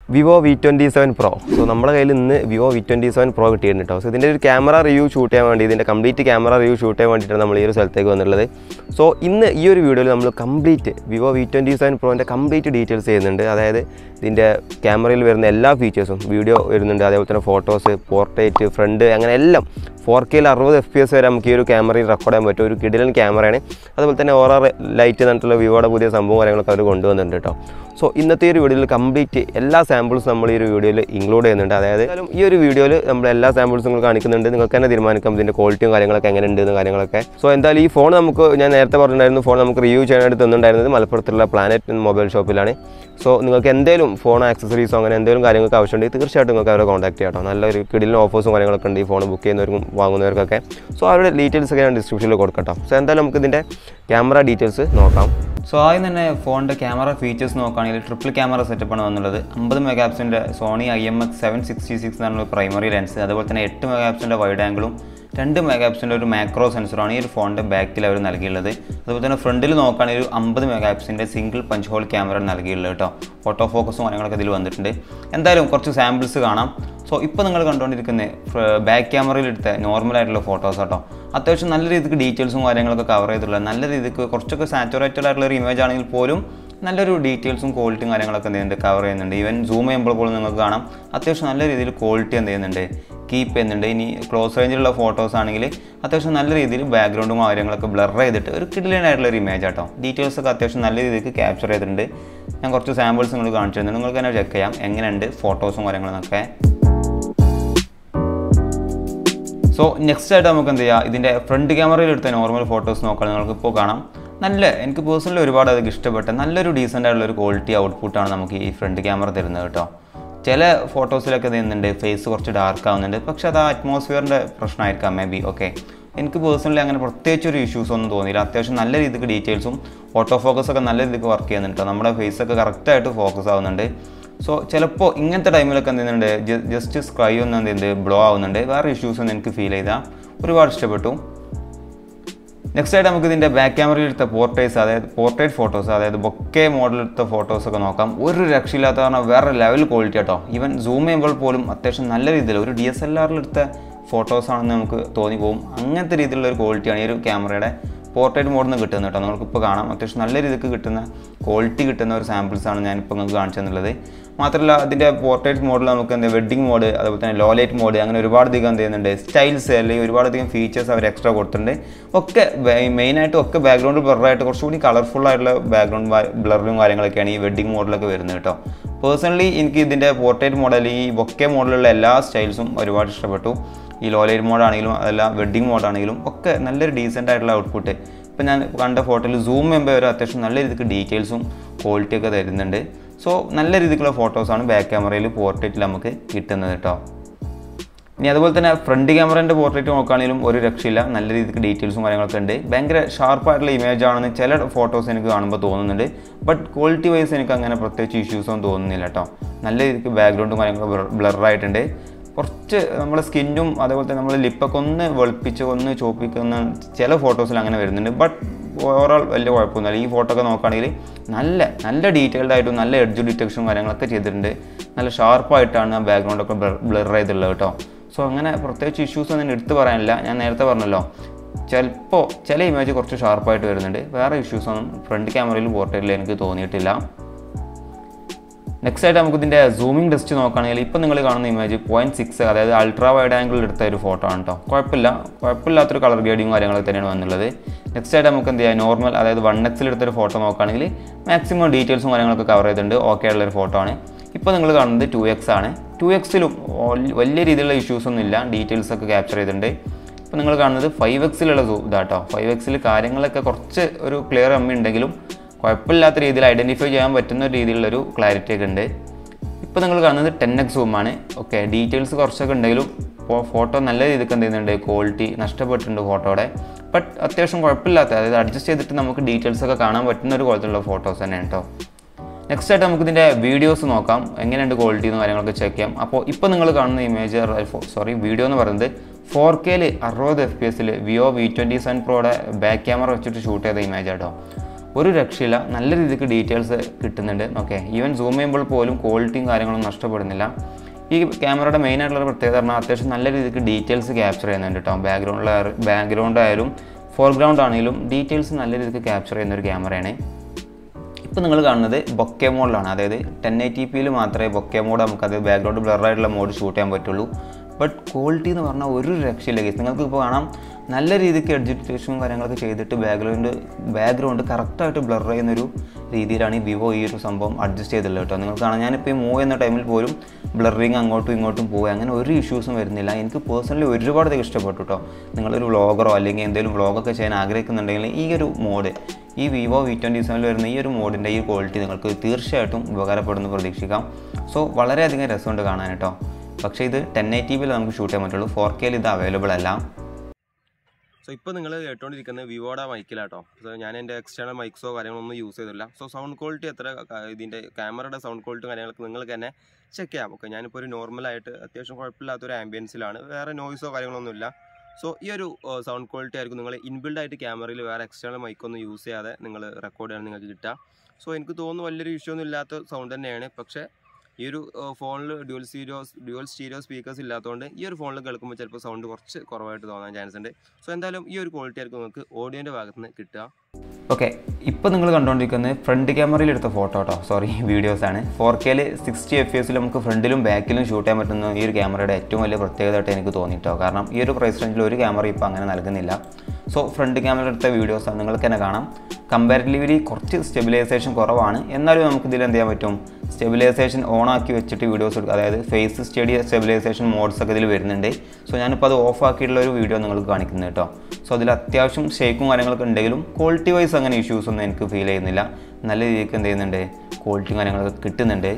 Vivo V twenty seven pro so നമ്മുടെ കയ്യിൽ ഇന്ന് Vivo V twenty seven pro കിട്ടിയിട്ടുണ്ട് കേട്ടോ സോ ഇതിൻ്റെ ഒരു ക്യാമറ റിവ്യൂ ഷൂട്ട് ചെയ്യാൻ വേണ്ടി ഇതിൻ്റെ കംപ്ലീറ്റ് ക്യാമറ റിവ്യൂ ഷൂട്ട് ചെയ്യാൻ വേണ്ടിയിട്ടാണ് നമ്മൾ ഈ ഒരു സ്ഥലത്തേക്ക് വന്നിട്ടുള്ളത് സോ ഇന്ന് ഈ ഒരു വീഡിയോയിൽ നമ്മൾ complete Vivo V twenty seven പ്രോൻ്റെ കംപ്ലീറ്റ് ഡീറ്റെയിൽസ് ചെയ്യുന്നുണ്ട് അതായത് ഇതിൻ്റെ ക്യാമറയിൽ വരുന്ന എല്ലാ ഫീച്ചേഴ്സും വീഡിയോ വരുന്നുണ്ട് അതേപോലെ തന്നെ ഫോട്ടോസ് പോർട്രേറ്റ് ഫ്രണ്ട് അങ്ങനെ എല്ലാം ഫോർ കെയിൽ അറുപത് എഫ് പി എസ് വരെ നമുക്ക് ഈ ഒരു ക്യാമറയിൽ റെക്കോർഡ് ചെയ്യാൻ പറ്റും ഒരു കിടിലൻ ക്യാമറയാണ് അതുപോലെ തന്നെ ഓറ ലൈറ്റ് എന്നിട്ടുള്ള വിവോയുടെ പുതിയ സംഭവം കാര്യങ്ങളൊക്കെ അവർ കൊണ്ടുവന്നിട്ടുണ്ട് കേട്ടോ സോ ഇന്നത്തെ ഈ ഒരു വീഡിയോയിൽ കംപ്ലീറ്റ് എല്ലാ സാമ്പിൾസും നമ്മൾ ഈ ഒരു വീഡിയോയിൽ ഇൻക്ലൂഡ് ചെയ്യുന്നുണ്ട് അതായത് എന്തായാലും ഈ ഒരു വീഡിയോയിൽ നമ്മൾ എല്ലാ സാമ്പിൾസും നിങ്ങൾ കാണിക്കുന്നുണ്ട് നിങ്ങൾക്ക് തന്നെ തീരുമാനിക്കാം ഇതിൻ്റെ ക്വാളിറ്റിയും കാര്യങ്ങളൊക്കെ എങ്ങനെ ഉണ്ട് എന്ന് കാര്യങ്ങളൊക്കെ സോ എന്തായാലും ഈ ഫോൺ നമുക്ക് ഞാൻ നേരത്തെ പറഞ്ഞിട്ടുണ്ടായിരുന്നു ഫോൺ നമുക്ക് റിവ്യൂ ചെയ്യാനായിട്ട് തന്നിട്ടുണ്ടായിരുന്നത് മലപ്പുറത്തുള്ള പ്ലാനറ്റ് എന്ന മൊബൈൽ ഷോപ്പിലാണ് സോ നിങ്ങൾക്ക് എന്തെങ്കിലും ഫോൺ ആക്സസറീസോ അങ്ങനെ എന്തെങ്കിലും കാര്യങ്ങൾക്ക് ആവശ്യമുണ്ടെങ്കിൽ തീർച്ചയായിട്ടും നിങ്ങൾക്ക് അവരെ കോൺടാക്ട് ചെയ്യാം കേട്ടോ നല്ലൊരു കിടിലൻ ഓഫേഴ്സും കാര്യങ്ങളൊക്കെ ഉണ്ട് ഈ ഫോൺ ബുക്ക് ചെയ്യുന്നവർക്കും വാങ്ങുന്നവർക്കൊക്കെ സോ അവരുടെ ഡീറ്റെയിൽസ് ഒക്കെ ഞാൻ ഡിസ്ക്രിപ്ഷനിൽ കൊടുക്കട്ടോ സോ എന്തായാലും നമുക്ക് ഇതിൻ്റെ ക്യാമറ ഡീറ്റെയിൽസ് നോക്കാം സോ ആദ്യം തന്നെ ഫോണിൻ്റെ ക്യാമറ ഫീച്ചേഴ്സ് നോക്കുകയാണെങ്കിൽ ട്രിപ്പിൾ ക്യാമറ സെറ്റപ്പാണ് വന്നുള്ളത് അമ്പത് മെഗാപ്സിൻ്റെ Sony I M X seven sixty six എന്നുള്ള പ്രൈമറി ലെൻസ് അതുപോലെ തന്നെ എട്ട് മെഗാപ്സിൻ്റെ വൈഡ് ആംഗിളും രണ്ട് മെഗാപ്സിൻ്റെ ഒരു മാക്രോ സെൻസറാണ് ഈ ഒരു ഫോണിൻ്റെ ബാക്കിൽ അവർ നൽകിയുള്ളത് അതുപോലെ തന്നെ ഫ്രണ്ടിൽ നോക്കുകയാണെങ്കിൽ ഒരു അമ്പത് മെഗാപ്സിൻ്റെ സിംഗിൾ പഞ്ച് ഹോൾ ക്യാമറ നൽകിയുള്ളത് കേട്ടോ ഫോട്ടോ ഫോക്കസും കാര്യങ്ങളൊക്കെ ഇതിൽ വന്നിട്ടുണ്ട് എന്തായാലും കുറച്ച് സാമ്പിൾസ് കാണാം സോ ഇപ്പോൾ നിങ്ങൾ കണ്ടുകൊണ്ടിരിക്കുന്നത് ബാക്ക് ക്യാമറയിൽ എടുത്ത നോർമൽ ആയിട്ടുള്ള ഫോട്ടോസ് കേട്ടോ അത്യാവശ്യം നല്ല രീതിക്ക് ഡീറ്റെയിൽസും കാര്യങ്ങളൊക്കെ കവർ ചെയ്തിട്ടുള്ള നല്ല രീതിക്ക് കുറച്ചൊക്കെ സാച്ചുറേറ്റഡ് ആയിട്ടുള്ള ഒരു ഇമേജ് ആണെങ്കിൽ പോലും നല്ലൊരു ഡീറ്റെയിൽസും ക്വാളിറ്റിയും കാര്യങ്ങളൊക്കെ എന്ത് ചെയ്യുന്നുണ്ട് കവർ ചെയ്യുന്നുണ്ട് ഈവൻ സൂം ചെയ്യുമ്പോൾ പോലും നിങ്ങൾക്ക് കാണാം അത്യാവശ്യം നല്ല രീതിയിൽ ക്വാളിറ്റി എന്ത് ചെയ്യുന്നുണ്ട് കീപ്പ് ചെയ്യുന്നുണ്ട് ഇനി ക്ലോസ് റേഞ്ചിലുള്ള ഫോട്ടോസ് ആണെങ്കിൽ അത്യാവശ്യം നല്ല രീതിയിൽ ബാക്ക്ഗ്രൗണ്ടും കാര്യങ്ങളൊക്കെ ബ്ലർ ചെയ്തിട്ട് ഒരു കിഡിലനായിട്ടുള്ള ഒരു ഇമേജ് ആട്ടോ ഡീറ്റെയിൽസ് ഒക്കെ അത്യാവശ്യം നല്ല രീതിക്ക് ക്യാപ്ചർ ചെയ്തിട്ടുണ്ട് ഞാൻ കുറച്ച് സാമ്പിൾസ് നിങ്ങൾ കാണിച്ചു തരുന്നുണ്ട് നിങ്ങൾക്ക് തന്നെ ചെക്ക് ചെയ്യാം എങ്ങനെയുണ്ട് ഫോട്ടോസും കാര്യങ്ങളൊക്കെ സോ നെക്സ്റ്റ് ആയിട്ട് നമുക്ക് എന്ത് ചെയ്യാം ഇതിൻ്റെ ഫ്രണ്ട് ക്യാമറയിൽ എടുത്ത നോർമൽ ഫോട്ടോസ് നോക്കുകയാണെങ്കിൽ നിങ്ങൾക്ക് ഇപ്പോൾ കാണാം നല്ല എനിക്ക് പേഴ്സണലി ഒരുപാട് അതൊക്കെ ഇഷ്ടപ്പെട്ട നല്ലൊരു ഡീസൻ്റ് ആയിട്ടുള്ള ഒരു ക്വാളിറ്റി ഔട്ട്പുട്ടാണ് നമുക്ക് ഈ ഫ്രണ്ട് ക്യാമറ തരുന്നത് കേട്ടോ ചില ഫോട്ടോസിലൊക്കെ ചെയ്യുന്നുണ്ട് ഫേസ് കുറച്ച് ഡാർക്ക് ആവുന്നുണ്ട് പക്ഷെ അത് ആ അറ്റ്മോസ്ഫിയറിൻ്റെ പ്രശ്നമായിരിക്കാം മേ ബി ഓക്കെ എനിക്ക് പേഴ്സണലി അങ്ങനെ പ്രത്യേകിച്ച് ഒരു ഇഷ്യൂസ് ഒന്നും തോന്നിയില്ല അത്യാവശ്യം നല്ല രീതിക്ക് ഡീറ്റെയിൽസും ഓട്ടോ ഫോക്കസ് ഒക്കെ നല്ല രീതിക്ക് വർക്ക് ചെയ്യുന്നുണ്ട് കേട്ടോ നമ്മുടെ ഫേസ് ഒക്കെ കറക്റ്റായിട്ട് ഫോക്കസ് ആവുന്നുണ്ട് സോ ചിലപ്പോൾ ഇങ്ങനത്തെ ടൈമിലൊക്കെ എന്ത് ചെയ്യുന്നുണ്ട് ജസ്റ്റ് സ്ക്രൈ ഒന്ന് എന്ത് ചെയ്യുന്നുണ്ട് ബ്ലോ ആവുന്നുണ്ട് വേറെ ഇഷ്യൂസ് ഒന്നും എനിക്ക് ഫീൽ ചെയ്താൽ ഒരുപാട് ഇഷ്ടപ്പെട്ടു നെക്സ്റ്റ് ആയിട്ട് നമുക്ക് ഇതിൻ്റെ ബാക്ക് ക്യാമറയിൽ എടുത്ത പോർട്രേറ്റ്സ് അതായത് പോർട്രേറ്റ് ഫോട്ടോസ് അതായത് ബൊക്കെ മോഡൽ എടുത്ത ഫോട്ടോസ് ഒക്കെ നോക്കാം ഒരു രക്ഷയില്ലാത്ത കാരണം വേറെ ലെവൽ ക്വാളിറ്റി കേട്ടോ ഈവൻ സൂം ചെയ്യുമ്പോൾ പോലും അത്യാവശ്യം നല്ല രീതിയിൽ ഒരു ഡി എസ് എൽ ആറിൽ എടുത്ത ഫോട്ടോസ് ആണെന്ന് നമുക്ക് തോന്നി പോകും അങ്ങനത്തെ രീതിയിലുള്ള ഒരു ക്വാളിറ്റിയാണ് ഈ ഒരു ക്യാമറയുടെ പോർട്രേറ്റ് മോഡിൽ നിന്ന് കിട്ടുന്നത് കേട്ടോ നമുക്കിപ്പോൾ കാണാം അത്യാവശ്യം നല്ല രീതിക്ക് കിട്ടുന്ന ക്വാളിറ്റി കിട്ടുന്ന ഒരു സാമ്പിൾസാണ് ഞാനിപ്പോൾ നിങ്ങൾക്ക് കാണിച്ചു തന്നുള്ളത് മാത്രമല്ല അതിൻ്റെ പോർട്രേറ്റ് മോഡിൽ നമുക്ക് എന്താ വെഡിങ് മോഡ് അതുപോലെ തന്നെ ലോ ലൈറ്റ് മോഡ് അങ്ങനെ ഒരുപാട് അധികം എന്ത് ചെയ്യുന്നുണ്ട് സ്റ്റൈൽസ് അല്ലെങ്കിൽ ഒരുപാടധികം ഫീച്ചേഴ്സ് അവർ എക്സ്ട്രാ കൊടുത്തിട്ടുണ്ട് ഒക്കെ മെയിനായിട്ടും ഒക്കെ ബാക്ക്ഗ്രൗണ്ട് ബ്ലറായിട്ട് കുറച്ചുകൂടി കളർഫുൾ ആയിട്ടുള്ള ബാക്ക്ഗ്രൗണ്ട് ബ്ലറും കാര്യങ്ങളൊക്കെയാണ് ഈ വെഡിങ് മോഡിലൊക്കെ വരുന്നത് കേട്ടോ പേഴ്സണലി എനിക്ക് ഇതിൻ്റെ പോർട്രേറ്റ് മോഡൽ ഈ ബൊക്കെ മോഡലുള്ള എല്ലാ സ്റ്റൈൽസും ഒരുപാട് ഇഷ്ടപ്പെട്ടു ഈ ലോ ലൈറ്റ് മോഡാണെങ്കിലും അതല്ല വെഡിങ് മോഡാണെങ്കിലും ഒക്കെ നല്ലൊരു ഡീസൻ്റ് ആയിട്ടുള്ള ഔട്ട്പുട്ട് ഇപ്പം ഞാൻ കണ്ട ഫോട്ടോയിൽ സൂം ചെയ്യുമ്പോൾ ഒരു അത്യാവശ്യം നല്ല രീതിക്ക് ഡീറ്റെയിൽസും ക്വാളിറ്റിയൊക്കെ തരുന്നുണ്ട് സോ നല്ല രീതിക്കുള്ള ഫോട്ടോസാണ് ബാക്ക് ക്യാമറയിൽ പോർട്രേറ്റിൽ നമുക്ക് കിട്ടുന്നത് കേട്ടോ ഇനി അതുപോലെ തന്നെ ഫ്രണ്ട് ക്യാമറേൻ്റെ പോർട്രേറ്റ് നോക്കുകയാണെങ്കിലും ഒരു രക്ഷയില്ല നല്ല രീതിക്ക് ഡീറ്റെയിൽസും കാര്യങ്ങളൊക്കെ ഉണ്ട് ഭയങ്കര ഷാർപ്പായിട്ടുള്ള ഇമേജ് ആണെന്ന് ചില ഫോട്ടോസ് എനിക്ക് കാണുമ്പോൾ തോന്നുന്നുണ്ട് ബട്ട് ക്വാളിറ്റി വൈസ് എനിക്ക് അങ്ങനെ പ്രത്യേകിച്ച് ഇഷ്യൂസൊന്നും തോന്നുന്നില്ല കേട്ടോ നല്ല രീതിക്ക് ബാക്ക്ഗ്രൗണ്ടും കാര്യങ്ങളൊക്കെ ബ്ലറായിട്ടുണ്ട് കുറച്ച് നമ്മുടെ സ്കിന്നും അതേപോലെ തന്നെ നമ്മുടെ ലിപ്പൊക്കെ ഒന്ന് വെളുപ്പിച്ച് ഒന്ന് ചോപ്പിക്കുന്ന ചില ഫോട്ടോസിൽ അങ്ങനെ വരുന്നുണ്ട് ബട്ട് ഓവറോൾ വലിയ കുഴപ്പമൊന്നുമില്ല ഈ ഫോട്ടോ ഒക്കെ നോക്കുകയാണെങ്കിൽ നല്ല നല്ല ഡീറ്റെയിൽഡ് ആയിട്ടും നല്ല എഡ്ജ് ഡിറ്റക്ഷനും കാര്യങ്ങളൊക്കെ ചെയ്തിട്ടുണ്ട് നല്ല ഷാർപ്പായിട്ടാണ് ആ ബാക്ക്ഗ്രൗണ്ടൊക്കെ ബ്ലർ ചെയ്തിട്ടുള്ളത് കേട്ടോ സോ അങ്ങനെ പ്രത്യേകിച്ച് ഇഷ്യൂസ് ഒന്നും എടുത്ത് പറയാനില്ല ഞാൻ നേരത്തെ പറഞ്ഞല്ലോ ചിലപ്പോൾ ചില ഇമേജ് കുറച്ച് ഷാർപ്പായിട്ട് വരുന്നുണ്ട് വേറെ ഇഷ്യൂസൊന്നും ഫ്രണ്ട് ക്യാമറയിൽ പോർട്രേറ്റിൽ എനിക്ക് തോന്നിയിട്ടില്ല നെക്സ്റ്റ് ആയിട്ട് നമുക്ക് ഇതിൻ്റെ സൂമിംഗ് ടെസ്റ്റ് നോക്കുകയാണെങ്കിൽ ഇപ്പോൾ നിങ്ങൾ കാണുന്ന ഇമേജ് പോയിന്റ് സിക്സ് അതായത് അൾട്രാ വൈഡ് ആംഗിൾ എടുത്ത ഒരു ഫോട്ടോ ആണ് കേട്ടോ കുഴപ്പമില്ല കുഴപ്പമില്ലാത്തൊരു കളർ ഗ്രേഡിങ്ങും കാര്യങ്ങളൊക്കെ തന്നെയാണ് വന്നുള്ളത് നെക്സ്റ്റ് ആയിട്ട് നമുക്ക് എന്ത് ചെയ്യാം നോർമൽ അതായത് വൺ എക്സിൽ എടുത്തൊരു ഫോട്ടോ നോക്കുകയാണെങ്കിൽ മാക്സിമം ഡീറ്റെയിൽസും കാര്യങ്ങളൊക്കെ കവർ ചെയ്തിട്ടുണ്ട് ഓക്കെ ഉള്ളൊരു ഫോട്ടോ ആണ് ഇപ്പോൾ നിങ്ങൾ കാണുന്നത് ടു എക്സ് ആണ് ടു എക്സിലും വലിയ രീതിയിലുള്ള ഇഷ്യൂസ് ഒന്നും ഇല്ല ഡീറ്റെയിൽസ് ഒക്കെ ക്യാപ്ചർ ചെയ്തിട്ടുണ്ട് ഇപ്പോൾ നിങ്ങൾ കാണുന്നത് ഫൈവ് എക്സിലുള്ള ഇതാട്ടോ ഫൈവ് എക്സിൽ കാര്യങ്ങളൊക്കെ കുറച്ച് ഒരു ക്ലിയർ അമ്മ ഉണ്ടെങ്കിലും കുഴപ്പമില്ലാത്ത രീതിയിൽ ഐഡൻറ്റിഫൈ ചെയ്യാൻ പറ്റുന്ന രീതിയിലുള്ളൊരു ക്ലാരിറ്റി ഒക്കെ ഉണ്ട് ഇപ്പോൾ നിങ്ങൾ കാണുന്നത് ടെൻ എക്സ് സൂമാണ് ഓക്കെ ഡീറ്റെയിൽസ് കുറച്ചൊക്കെ ഉണ്ടെങ്കിലും ഇപ്പോൾ ഫോട്ടോ നല്ല രീതിക്ക് എന്ത് ചെയ്യുന്നുണ്ട് ക്വാളിറ്റി നഷ്ടപ്പെട്ടിട്ടുണ്ട് ഫോട്ടോയുടെ ബട്ട് അത്യാവശ്യം കുഴപ്പമില്ലാത്ത അതായത് അഡ്ജസ്റ്റ് ചെയ്തിട്ട് നമുക്ക് ഡീറ്റെയിൽസ് ഒക്കെ കാണാൻ പറ്റുന്ന ഒരു കുഴപ്പത്തിലുള്ള ഫോട്ടോസ് തന്നെയാണ് കേട്ടോ നെക്സ്റ്റ് ആയിട്ട് നമുക്ക് ഇതിൻ്റെ വീഡിയോസ് നോക്കാം എങ്ങനെയുണ്ട് ക്വാളിറ്റി എന്ന് കാര്യങ്ങളൊക്കെ ചെക്ക് ചെയ്യാം അപ്പോൾ ഇപ്പോൾ നിങ്ങൾ കാണുന്ന ഇമേജ് സോറി വീഡിയോ എന്ന് പറയുന്നത് ഫോർ കെയിൽ അറുപത് എഫ് പി എസിൽ വിവോ വി ട്വൻറ്റി സെവൻ പ്രോയുടെ ബാക്ക് ക്യാമറ വെച്ചിട്ട് ഷൂട്ട് ചെയ്ത ഇമേജ് കേട്ടോ ഒരു രക്ഷയില്ല നല്ല രീതിക്ക് ഡീറ്റെയിൽസ് കിട്ടുന്നുണ്ട് ഓക്കെ ഈവൻ സൂം ചെയ്യുമ്പോൾ പോലും ക്വാളിറ്റിയും കാര്യങ്ങളും നഷ്ടപ്പെടുന്നില്ല ഈ ക്യാമറയുടെ മെയിൻ ആയിട്ടുള്ള ഒരു പ്രത്യേകത പറഞ്ഞാൽ അത്യാവശ്യം നല്ല രീതിക്ക് ഡീറ്റെയിൽസ് ക്യാപ്ചർ ചെയ്യുന്നുണ്ട് കേട്ടോ ബാക്ക്ഗ്രൗണ്ടിൽ ബാക്ക്ഗ്രൗണ്ട് ആയാലും ഫോർഗ്രൗണ്ട് ആണെങ്കിലും ഡീറ്റെയിൽസ് നല്ല രീതിക്ക് ക്യാപ്ചർ ചെയ്യുന്ന ഒരു ക്യാമറയാണ് ഇപ്പോൾ നിങ്ങൾ കാണുന്നത് ബൊക്കെ മോഡിലാണ് അതായത് ടെൻ എ ടി പിയിൽ മാത്രമേ ബൊക്കെ മോഡ് നമുക്കത് ബാക്ക്ഗ്രൗണ്ട് ബ്ലറായിട്ടുള്ള മോഡ് ഷൂട്ട് ചെയ്യാൻ പറ്റുള്ളൂ ബട്ട് ക്വാളിറ്റി എന്ന് പറഞ്ഞാൽ ഒരു രക്ഷയില്ല കേസ് നിങ്ങൾക്ക് ഇപ്പോൾ കാണാം നല്ല രീതിക്ക് എഡ്ജിറ്റേഷനും കാര്യങ്ങളൊക്കെ ചെയ്തിട്ട് ബാക്ക്ഗ്രൗണ്ട് ബാക്ക്ഗ്രൗണ്ട് കറക്റ്റായിട്ട് ബ്ലർ ചെയ്യുന്നൊരു രീതിയിലാണ് ഈ വിവോ ഈ ഒരു സംഭവം അഡ്ജസ്റ്റ് ചെയ്തിട്ടുള്ളത് കേട്ടോ നിങ്ങൾക്ക് കാണാം ഞാനിപ്പോൾ ഈ മൂവ് ചെയ്യുന്ന ടൈമിൽ പോലും ബ്ലറിങ് അങ്ങോട്ടും ഇങ്ങോട്ടും പോവുക അങ്ങനെ ഒരു ഇഷ്യൂസും വരുന്നില്ല എനിക്ക് പേഴ്സണലി ഒരുപാട് അധികം ഇഷ്ടപ്പെട്ടു കേട്ടോ നിങ്ങളൊരു വ്ളോഗറോ അല്ലെങ്കിൽ എന്തെങ്കിലും വ്ളോഗൊക്കെ ചെയ്യാൻ ആഗ്രഹിക്കുന്നുണ്ടെങ്കിൽ ഈ ഒരു മോഡ് ഈ വിവോ വി ട്വൻറ്റി സെവനിൽ വരുന്ന ഈ ഒരു മോഡിൻ്റെ ഈ ക്വാളിറ്റി നിങ്ങൾക്ക് തീർച്ചയായിട്ടും ഉപകാരപ്പെടുന്നു പ്രതീക്ഷിക്കാം സോ വളരെയധികം രസമുണ്ട് കാണാൻ കേട്ടോ പക്ഷേ ഇത് ടെൻ എ ടി ബിയിൽ നമുക്ക് ഷൂട്ട് ചെയ്യാൻ പറ്റുള്ളൂ ഫോർ കെയിൽ ഇത് അവൈലബിൾ അല്ല സോ ഇപ്പോൾ നിങ്ങൾ കേട്ടോണ്ടിരിക്കുന്നത് വിവോയുടെ മൈക്കിലാട്ടോ സോ ഞാൻ എൻ്റെ എക്സ്റ്റേണൽ മൈക്സോ കാര്യങ്ങളൊന്നും യൂസ് ചെയ്തില്ല സോ സൗണ്ട് ക്വാളിറ്റി എത്ര ക- ഇതിൻ്റെ ക്യാമറയുടെ സൗണ്ട് ക്വാളിറ്റി കാര്യങ്ങളൊക്കെ നിങ്ങൾക്ക് തന്നെ ചെക്ക് ചെയ്യാം ഓക്കെ ഞാനിപ്പോൾ ഒരു നോർമലായിട്ട് അത്യാവശ്യം കുഴപ്പമില്ലാത്തൊരു ആംബിയൻസിലാണ് വേറെ നോയ്സോ കാര്യങ്ങളൊന്നുമില്ല സോ ഈ ഒരു സൗണ്ട് ക്വാളിറ്റി ആയിരിക്കും നിങ്ങൾ ഇൻബിൽഡ് ആയിട്ട് ക്യാമറയിൽ വേറെ എക്സ്റ്റേണൽ മൈക്കൊന്നും യൂസ് ചെയ്യാതെ നിങ്ങൾ റെക്കോർഡ് ചെയ്യാൻ നിങ്ങൾക്ക് കിട്ടുക സോ എനിക്ക് തോന്നുന്നു വലിയൊരു ഇഷ്യൂ ഒന്നും ഇല്ലാത്ത സൗണ്ട് തന്നെയാണ് പക്ഷേ ഈ ഒരു ഫോണിൽ dual stereo dual stereo speakers ഇല്ലാത്തതുകൊണ്ട് ഈ ഒരു ഫോണിൽ കേൾക്കുമ്പോൾ ചിലപ്പോൾ സൗണ്ട് കുറച്ച് കുറവായിട്ട് തോന്നാൻ ചാൻസ് ഉണ്ട് സോ എന്തായാലും ഈ ഒരു ക്വാളിറ്റി ആയിരിക്കും നിങ്ങൾക്ക് ഓഡിയോൻ്റെ ഭാഗത്ത് നിന്ന് കിട്ടുക ഓക്കെ ഇപ്പോൾ നിങ്ങൾ കണ്ടുകൊണ്ടിരിക്കുന്നത് ഫ്രണ്ട് ക്യാമറയിൽ എടുത്ത ഫോട്ടോ കേട്ടോ സോറി വീഡിയോസാണ് ഫോർ കെയിൽ സിക്സ്റ്റി എഫ് എസിൽ നമുക്ക് ഫ്രണ്ടിലും ബാക്കിലും ഷൂട്ട് ചെയ്യാൻ പറ്റുന്ന ഈ ഒരു ക്യാമറയുടെ ഏറ്റവും വലിയ പ്രത്യേകതയായിട്ട് എനിക്ക് തോന്നിയിട്ടോ കാരണം ഈ ഒരു പ്രൈസ് റേഞ്ചിൽ ഒരു ക്യാമറ ഇപ്പോൾ അങ്ങനെ നൽകുന്നില്ല സോ ഫ്രണ്ട് ക്യാമറ എടുത്ത വീഡിയോസ് നിങ്ങൾക്ക് തന്നെ കാണാം കമ്പാരിറ്റീവ്ലി കുറച്ച് സ്റ്റെബിലൈസേഷൻ കുറവാണ് എന്നാലും നമുക്ക് ഇതിൽ എന്ത് ചെയ്യാൻ പറ്റും സ്റ്റെബിലൈസേഷൻ ഓൺ ആക്കി വെച്ചിട്ട് വീഡിയോസ് എടുക്കുക അതായത് ഫേസ് സ്റ്റഡി സ്റ്റെബിലൈസേഷൻ മോഡ്സ് ഒക്കെ ഇതിൽ വരുന്നുണ്ട് സോ ഞാനിപ്പോൾ അത് ഓഫ് ആക്കിയിട്ടുള്ള ഒരു വീഡിയോ നിങ്ങൾക്ക് കാണിക്കുന്നത് കേട്ടോ സോ അതിൽ അത്യാവശ്യം ഷേക്കും കാര്യങ്ങളൊക്കെ ഉണ്ടെങ്കിലും ക്വാളിറ്റി വൈസ് അങ്ങനെ ഇഷ്യൂസ് ഒന്നും എനിക്ക് ഫീൽ ചെയ്യുന്നില്ല നല്ല രീതിക്ക് എന്ത് ചെയ്യുന്നുണ്ട് ക്വാളിറ്റിയും കാര്യങ്ങളൊക്കെ കിട്ടുന്നുണ്ട്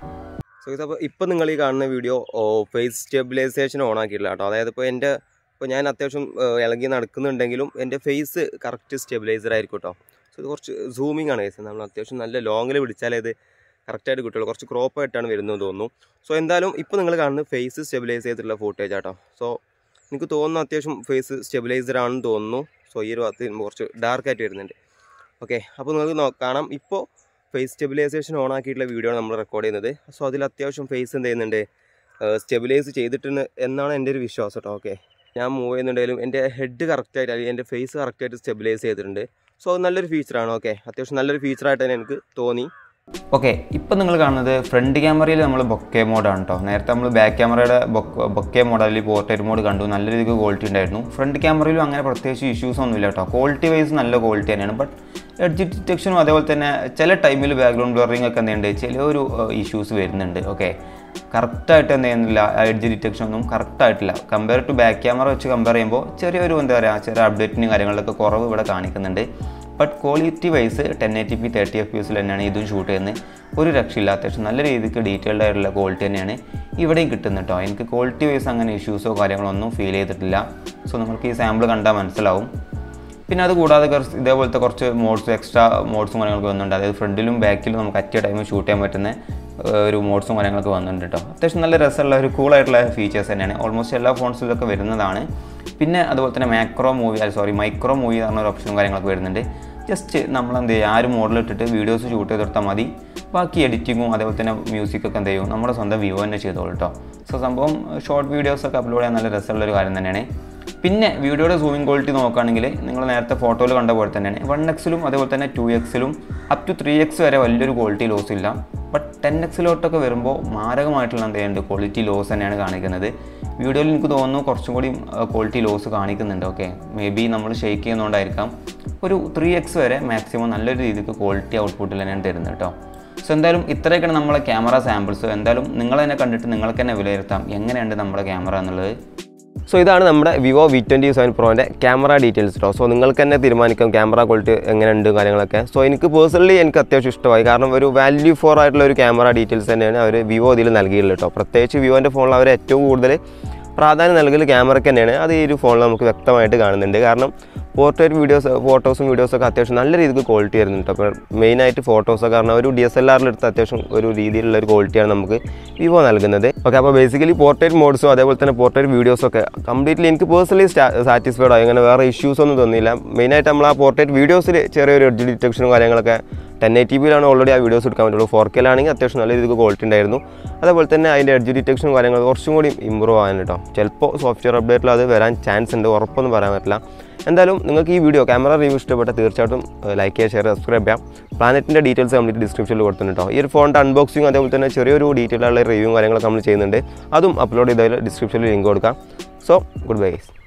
സോ ഇതപ്പോൾ ഇപ്പോൾ നിങ്ങൾ ഈ കാണുന്ന വീഡിയോ ഫേസ് സ്റ്റെബിലൈസേഷൻ ഓൺ ആക്കിയിട്ടില്ല കേട്ടോ അതായത് ഇപ്പോൾ എൻ്റെ ഇപ്പോൾ ഞാൻ അത്യാവശ്യം ഏഹ്, ഇളകി നടക്കുന്നുണ്ടെങ്കിലും എൻ്റെ ഫേസ് കറക്റ്റ് സ്റ്റെബിലൈസർ ആയിരിക്കും കേട്ടോ സോ ഇത് കുറച്ച് സൂമിങ് ആണ് കേസ് നമ്മൾ അത്യാവശ്യം നല്ല ലോങ്ങിൽ പിടിച്ചാലേ ഇത് കറക്റ്റായിട്ട് കിട്ടുള്ളൂ കുറച്ച് ക്രോപ്പ് ആയിട്ടാണ് വരുന്നത് തോന്നുന്നു സോ എന്തായാലും ഇപ്പോൾ നിങ്ങൾ കാണുന്നത് ഫേസ് സ്റ്റെബിലൈസ് ചെയ്തിട്ടുള്ള ഫുട്ടേജ് ആട്ടോ സോ എനിക്ക് തോന്നുന്നു അത്യാവശ്യം ഫേസ് സ്റ്റെബിലൈസർ ആണെന്ന് തോന്നുന്നു സോ ഈ ഒരു ഭാഗത്ത് കുറച്ച് ഡാർക്കായിട്ട് വരുന്നുണ്ട് ഓക്കെ അപ്പോൾ നിങ്ങൾക്ക് നോ കാണാം ഇപ്പോൾ ഫേസ് സ്റ്റെബിലൈസേഷൻ ഓൺ ആക്കിയിട്ടുള്ള വീഡിയോ ആണ് നമ്മൾ റെക്കോർഡ് ചെയ്യുന്നത് സോ അതിൽ അത്യാവശ്യം ഫേസ് എന്ത് ചെയ്യുന്നുണ്ട് സ്റ്റെബിലൈസ് ചെയ്തിട്ടുണ്ട് എന്നാണ് എൻ്റെ ഒരു വിശ്വാസം കേട്ടോ ഓക്കെ ഞാൻ മൂവ് ചെയ്യുന്നുണ്ടെങ്കിലും എൻ്റെ ഹെഡ് കറക്റ്റായിട്ട് അല്ലെങ്കിൽ എൻ്റെ ഫേസ് കറക്റ്റായിട്ട് സ്റ്റെബിലൈസ് ചെയ്തിട്ടുണ്ട് സോ അത് നല്ലൊരു ഫീച്ചറാണ് ഓക്കെ അത്യാവശ്യം നല്ലൊരു ഫീച്ചറായിട്ട് തന്നെ എനിക്ക് തോന്നി ഓക്കെ ഇപ്പം നിങ്ങൾ കാണുന്നത് ഫ്രണ്ട് ക്യാമറയിൽ നമ്മൾ ബൊക്കെ മോഡാണ് കേട്ടോ നേരത്തെ നമ്മൾ ബാക്ക് ക്യാമറയുടെ ബൊക്കെ മോഡലിൽ പോർട്രേറ്റ് മോഡ് കണ്ടു നല്ല രീതിക്ക് ക്വാളിറ്റി ഉണ്ടായിരുന്നു ഫ്രണ്ട് ക്യാമറയിലും അങ്ങനെ പ്രത്യേകിച്ച് ഇഷ്യൂസ് ഒന്നുമില്ല കേട്ടോ ക്വാളിറ്റി വൈസ് നല്ല ക്വാളിറ്റി തന്നെയാണ് ബട്ട് എഡ്ജ് ഡിറ്റക്ഷനും അതേപോലെ തന്നെ ചില ടൈമിൽ ബാക്ക്ഗ്രൗണ്ട് ബ്ലറിംഗ് ഒക്കെ എന്തുണ്ട് ചില ഒരു ഇഷ്യൂസ് വരുന്നുണ്ട് ഓക്കെ കറക്റ്റായിട്ട് എന്ത് ചെയ്യുന്നില്ല എഡ്ജ് ഡിറ്റക്ഷൻ ഒന്നും കറക്റ്റായിട്ടില്ല കമ്പയർ ടു ബാക്ക് ക്യാമറ വെച്ച് കമ്പയർ ചെയ്യുമ്പോൾ ചെറിയൊരു എന്താ പറയുക ചെറിയ അപ്ഡേറ്റിനും കാര്യങ്ങളിലൊക്കെ കുറവ് ഇവിടെ കാണിക്കുന്നുണ്ട് but quality wise ten eighty P thirty F P എസിൽ തന്നെയാണ് ഇതും ഷൂട്ട് ചെയ്യുന്നത് ഒരു രക്ഷയില്ല അത്യാവശ്യം നല്ല രീതിക്ക് ഡീറ്റെയിൽഡ് ആയിട്ടുള്ള ക്വാളിറ്റി തന്നെയാണ് ഇവിടെയും കിട്ടുന്നത് കേട്ടോ എനിക്ക് ക്വാളിറ്റി വൈസ് അങ്ങനെ ഇഷ്യൂസോ കാര്യങ്ങളോ ഒന്നും ഫീൽ ചെയ്തിട്ടില്ല സോ നിങ്ങൾക്ക് ഈ സാമ്പിൾ കണ്ടാൽ മനസ്സിലാവും പിന്നെ അത് കൂടാതെ കുറച്ച് ഇതേപോലത്തെ കുറച്ച് മോഡ്സ് എക്സ്ട്രാ മോഡ്സും കാര്യങ്ങളൊക്കെ വന്നിട്ടുണ്ട് അതായത് ഫ്രണ്ടിലും ബാക്കിലും നമുക്ക് അറ്റ് ടൈം ഷൂട്ട് ചെയ്യാൻ പറ്റുന്ന ഏഹ്, ഒരു മോഡ്സും കാര്യങ്ങളൊക്കെ വന്നിട്ടുണ്ട് കേട്ടോ അത്യാവശ്യം നല്ല രസമുള്ള ഒരു കൂളായിട്ടുള്ള ഫീച്ചേഴ്സ് തന്നെയാണ് ഓൾമോസ്റ്റ് എല്ലാ ഫോൺസിലൊക്കെ വരുന്നതാണ് പിന്നെ അതുപോലെ തന്നെ മാക്രോ മൂവി അല്ല സോറി മൈക്രോ മൂവി എന്ന് പറഞ്ഞ ഒരു ഓപ്ഷനും കാര്യങ്ങളൊക്കെ വരുന്നുണ്ട് ജസ്റ്റ് നമ്മൾ എന്ത് ചെയ്യുക ആ ഒരു മോഡൽ ഇട്ടിട്ട് വീഡിയോസ് ഷൂട്ട് ചെയ്തെടുത്താൽ മതി ബാക്കി എഡിറ്റിങ്ങും അതേപോലെ തന്നെ മ്യൂസിക്കൊക്കെ എന്ത് ചെയ്യും നമ്മുടെ സ്വന്തം വ്യൂ തന്നെ ചെയ്തോളൂ കേട്ടോ സോ സംഭവം ഷോർട്ട് വീഡിയോസൊക്കെ അപ്ലോഡ് ചെയ്യാൻ നല്ല രസമുള്ള ഒരു കാര്യം തന്നെയാണ് പിന്നെ വീഡിയോയുടെ സൂമിംഗ് ക്വാളിറ്റി നോക്കുകയാണെങ്കിൽ നിങ്ങൾ നേരത്തെ ഫോട്ടോയിൽ കണ്ട പോലെ തന്നെയാണ് വൺ എക്സിലും അതേപോലെ തന്നെ ടു എക്സിലും അപ് ടു ത്രീ എക്സ് വരെ വലിയൊരു ക്വാളിറ്റി ലോസ് ഇല്ല ബട്ട് ടെൻ എക്സിലോട്ടൊക്കെ വരുമ്പോൾ മാരകമായിട്ടുള്ള എന്ത് ചെയ്യുന്നുണ്ട് ക്വാളിറ്റി ലോസ് തന്നെയാണ് കാണിക്കുന്നത് വീഡിയോയിൽ എനിക്ക് തോന്നുന്നു കുറച്ചും കൂടി ക്വാളിറ്റി ലോസ് കാണിക്കുന്നുണ്ട് ഓക്കെ മേ ബി നമ്മൾ ഷെയ്ക്ക് ചെയ്യുന്നതുകൊണ്ടായിരിക്കാം ഒരു ത്രീ എക്സ് വരെ മാക്സിമം നല്ലൊരു രീതിക്ക് ക്വാളിറ്റി ഔട്ട്പുട്ടിൽ തന്നെയാണ് തരുന്നത് കേട്ടോ സോ എന്തായാലും ഇത്രയൊക്കെയാണ് നമ്മളെ ക്യാമറ സാമ്പിൾസ് എന്തായാലും നിങ്ങൾ തന്നെ കണ്ടിട്ട് നിങ്ങൾക്ക് തന്നെ വിലയിരുത്താം എങ്ങനെയുണ്ട് നമ്മുടെ ക്യാമറ എന്നുള്ളത് സോ ഇതാണ് നമ്മുടെ വിവോ വി ട്വൻറ്റി സെവൻ പ്രോൻ്റെ ക്യാമറ ഡീറ്റെയിൽസ് കേട്ടോ സോ നിങ്ങൾക്ക് തന്നെ തീരുമാനിക്കാം ക്യാമറ ക്വാളിറ്റി എങ്ങനെയുണ്ട് കാര്യങ്ങളൊക്കെ സോ എനിക്ക് പേഴ്സണലി എനിക്ക് അത്യാവശ്യം ഇഷ്ടമായി കാരണം ഒരു വാല്യൂ ഫോർ ആയിട്ടുള്ള ഒരു ക്യാമറ ഡീറ്റെയിൽസ് തന്നെയാണ് അവർ വിവോ ഇതിൽ നൽകിയിട്ടുള്ളത് കേട്ടോ പ്രത്യേകിച്ച് വിവോൻ്റെ ഫോണിൽ അവർ ഏറ്റവും കൂടുതൽ പ്രാധാന്യം നൽകൽ ക്യാമറയ്ക്ക് തന്നെയാണ് അത് ഈ ഒരു ഫോണിൽ നമുക്ക് വ്യക്തമായിട്ട് കാണുന്നുണ്ട് കാരണം പോർട്രേറ്റ് വീഡിയോസ് ഫോട്ടോസും വീഡിയോസൊക്കെ അത്യാവശ്യം നല്ല രീതിക്ക് ക്വാളിറ്റി വരുന്നുണ്ട് അപ്പോൾ മെയിനായിട്ട് ഫോട്ടോസൊക്കെ കാരണം ഒരു ഡി എസ് എൽ ആറിൽ എടുത്ത് അത്യാവശ്യം ഒരു രീതിയിലുള്ള ഒരു ക്വാളിറ്റിയാണ് നമുക്ക് വിവോ നൽകുന്നത് ഓക്കെ അപ്പോൾ ബേസിക്കലി പോർട്രേറ്റ് മോഡ്സും അതേപോലെ തന്നെ പോർട്രേറ്റ് വീഡിയോസൊക്കെ കംപ്ലീറ്റ്ലി എനിക്ക് പേഴ്സണലി സാറ്റിസ്ഫൈഡ് ആയി അങ്ങനെ വേറെ ഇഷ്യൂസ് ഒന്നും തോന്നിയില്ല മെയിനായിട്ട് നമ്മൾ ആ പോർട്രേറ്റ് വീഡിയോസിൽ ചെറിയൊരു എഡ്ജ് ഡിറ്റക്ഷനും കാര്യങ്ങളൊക്കെ ടെൻ എയ്റ്റി പിയിലാണ് ഓൾറെഡി ആ വീഡിയോസ് എടുക്കാൻ പറ്റുള്ളൂ ഫോർ കെയിലാണെങ്കിൽ അത്യാവശ്യം നല്ല രീതിക്ക് ക്വാളിറ്റി ഉണ്ടായിരുന്നു അതേപോലെ തന്നെ അതിൻ്റെ എഡ്ജ് ഡിറ്റക്ഷനും കാര്യങ്ങളും കുറച്ചും കൂടി ഇമ്പ്രൂവ് ആകാൻ കേട്ടോ ചിലപ്പോൾ സോഫ്റ്റ്വെയർ അപ്ഡേറ്റിൽ അത് വരാൻ ചാൻസ് ഉണ്ട് ഉറപ്പൊന്നും പറയാൻ പറ്റില്ല എന്തായാലും നിങ്ങൾക്ക് ഈ വീഡിയോ ക്യാമറ റിവ്യൂ ഇഷ്ടപ്പെട്ട തീർച്ചയായിട്ടും ലൈക്ക് ചെയ്യുക ഷെയർ സബ്സ്ക്രൈബ് ചെയ്യാം പ്ലാനറ്റിൻ്റെ ഡീറ്റെയിൽസ് കംപ്ലീറ്റ് ഡിസ്ക്രിപ്ഷനിൽ കൊടുത്തിട്ടുണ്ട് കേട്ടോ ഈ ഒരു ഫോണിൻ്റെ അൺബോക്സിങ് അതേപോലെ തന്നെ ചെറിയൊരു ഡീറ്റെയിൽ ഉള്ള റിവ്യൂ കാര്യങ്ങളൊക്കെ നമ്മൾ ചെയ്യുന്നുണ്ട് അതും അപ്ലോഡ് ചെയ്താൽ ഡിസ്ക്രിപ്ഷനിൽ ലിങ്ക് കൊടുക്കാം സോ ഗുഡ് ബൈ